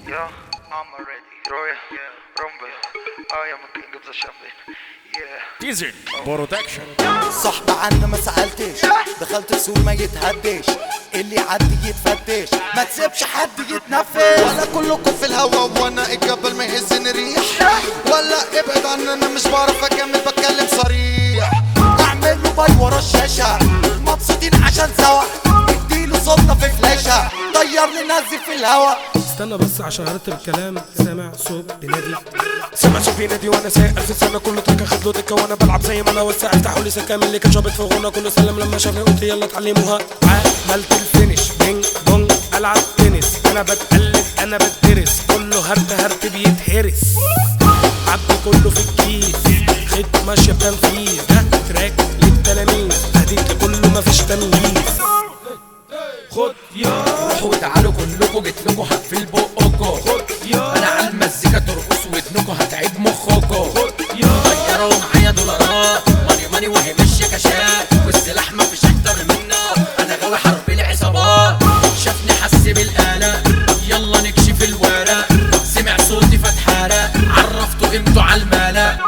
Yeah, I'm ready. Roya, yeah, Rumble. I am a king of the shopping. Yeah. ديزل برودكشن صاحب عنا ما سألتش دخلت السوق ما يتهدش اللي يعدي يتفتش ما تسيبش حد يتنفس ولا كلكم في الهوا وانا الجبل ما يهزني ريح ولا ابعد عني انا مش بعرف اكمل بتكلم صريح اعمل له باي ورا الشاشة مبسوطين عشان سوا اديله صوتنا في فلاشة طير لي نزل في الهوا استنى بس عشان ارتب الكلام سامع صوت بنادي سمع صوت بينادي وانا سايق الف سنه كله ترك اخد له دكه وانا بلعب زي ما انا وسع افتحوا لي سكه من اللي كان شابط في غنى كله سلم لما شافني قلت يلا اتعلموها عملت الفينش بينج بونج العب تنس انا بتقلد انا بدرس كله هرت هرت بيتهرس عبد كله في الكيس خد ماشيه بتنفيذ ده تراك للتلاميذ تهديد لكله مفيش تمييز خد يا روحوا تعالوا كلكوا جيت لكوا هقفل بقكوا انا على المزيكا ترقص ودنكوا هتعيب مخكوا غيروا معايا دولارات ماني ماني وهي مش كاشات والسلاح مفيش اكتر منه انا غاوي حرب العصابات شافني حس بالقلق يلا نكشف الورق سمع صوتي فتحرق عرفته قيمته على الملأ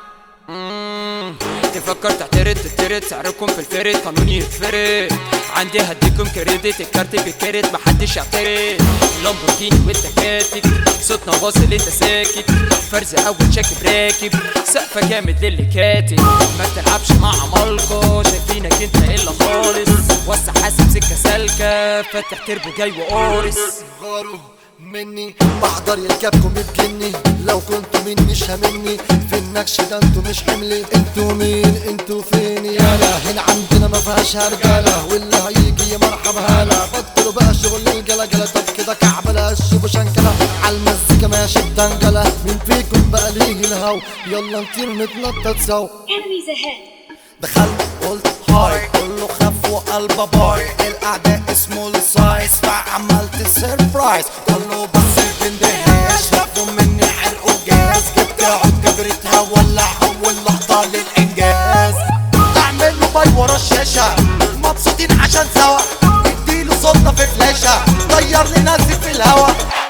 تفكر تعترض تترد سعركم في الفرد قانوني يتفرد عندي هديكم كريدت الكارت بالكريت محدش يعترض لامبورجيني والتكاتك صوتنا واصل انت ساكت فرز اول شاك براكب سقفه جامد للي كاتب ما تلعبش مع عمالقه شايفينك انت الا خالص وسع حاسب سكه سالكه فاتح تربو جاي وقارص غاروا مني بحضر يركبكم بتجني لو كنتوا مين مش هاممني في النكش ده انتوا مش حملي انتوا مين انتوا فين يالا هنا عندنا ما فيهاش هرجله واللي هيجي يا مرحبا هلا بطلوا بقى شغل الجلجله طب كده كعبله الشوف شنكله على المزيكا ماشي بدنجله مين فيكم بقى ليه الهو يلا نطير نتنطط سوا Enemies ahead. دخلت قلت هاي كله خف وقلبه باي الاعداء اسمه السايس فعملت سيربرايز كله بص بندهاش خافوا مني حرق وجاز جبت عود كبرتها ولع اول لحظه للانجاز اعمل له باي ورا الشاشه مبسوطين عشان سوا اديله صوتنا في فلاشه طير لي نزل في الهوا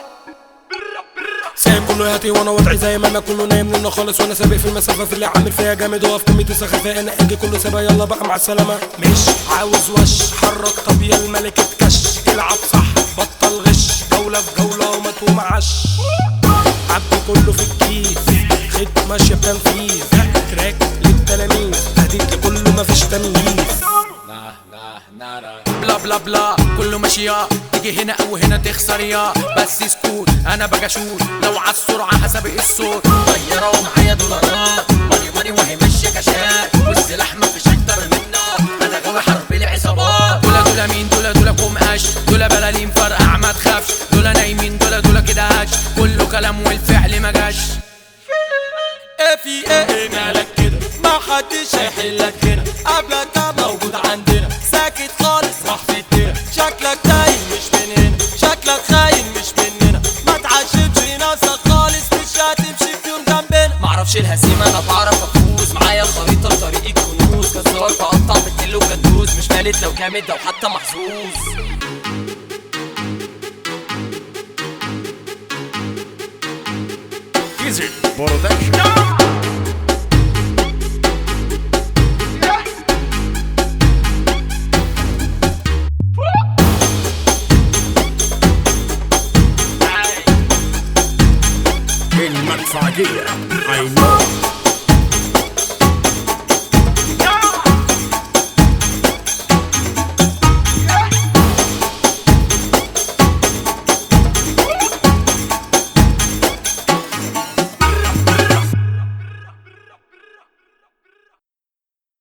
سايب كله ياتي وانا وضعي زي ما انا كله نايم منه خالص وانا سابق في المسافه في اللي عامل فيها جامد واقف كميه السخافه انا اجي كله سابق يلا بقى مع السلامه مش عاوز وش حرك طب يا الملك اتكش العب صح بطل غش جوله في جوله وما تومعش عبد كله في الكيس خد ماشيه بتنفيذ ده تراك للتلاميذ تهديد لكله مفيش تمييز بلا بلا بلا كله ماشية تيجي هنا او هنا تخسر يا بس سكوت انا باجي اشوت لو على السرعة هسابق الصوت غيروا معايا دولارات ماني ماني وهي مش كاشات والسلاح مفيش اكتر منه انا غاوي حرب العصابات دول دول مين دول دول قوم قش دول بلالين فرقع ما تخافش دول نايمين دول دول كده هاتش كله كلام والفعل ما جاش ايه في ايه مالك كده ما حدش هيحلك هنا قبلك كان موجود عندنا ساكت خالص راح في الدنيا شكلك تايه مش من هنا شكلك خاين مش مننا ما تعشمش نفسك خالص مش هتمشي في يوم جنبنا معرفش الهزيمة انا بعرف افوز معايا خريطة لطريق الكنوز جزار بقطع بالدل وجدوز مش مالت لو جامد لو حتى محظوظ ديزل برودكشن المدفعية I know